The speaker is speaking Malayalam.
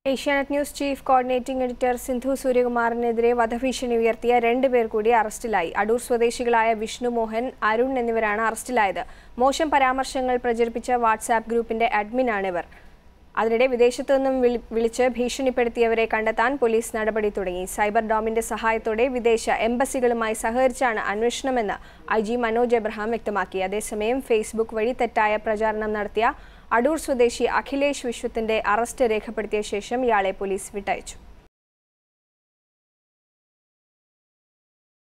Asianet news chief coordinating editor Sindhu സൂര്യകുമാറിനെതിരെ വധഭീഷണി ഉയർത്തിയ രണ്ട് പേർ കൂടി അറസ്റ്റിലായി അടൂർ സ്വദേശികളായ വിഷ്ണു മോഹൻ അരുൺ എന്നിവരാണ് അറസ്റ്റിലായത് മോശം പരാമർശങ്ങൾ പ്രചരിപ്പിച്ച വാട്സാപ്പ് ഗ്രൂപ്പിന്റെ അഡ്മിനാണിവർ അതിനിടെ വിദേശത്തു നിന്നും വിളി- വിളിച്ച് ഭീഷണിപ്പെടുത്തിയവരെ കണ്ടെത്താൻ പോലീസ് നടപടി തുടങ്ങി സൈബർ ഡോമിന്റെ സഹായത്തോടെ വിദേശ എംബസികളുമായി സഹകരിച്ചാണ് അന്വേഷണമെന്ന് ഐ ജി മനോജ് എബ്രഹാം വ്യക്തമാക്കി അതേസമയം ഫേസ്ബുക്ക് വഴി തെറ്റായ പ്രചാരണം നടത്തിയ അടൂർ സ്വദേശി അഖിലേഷ് വിശ്വത്തിന്റെ അറസ്റ്റ് രേഖപ്പെടുത്തിയ ശേഷം ഇയാളെ പോലീസ് വിട്ടയച്ചു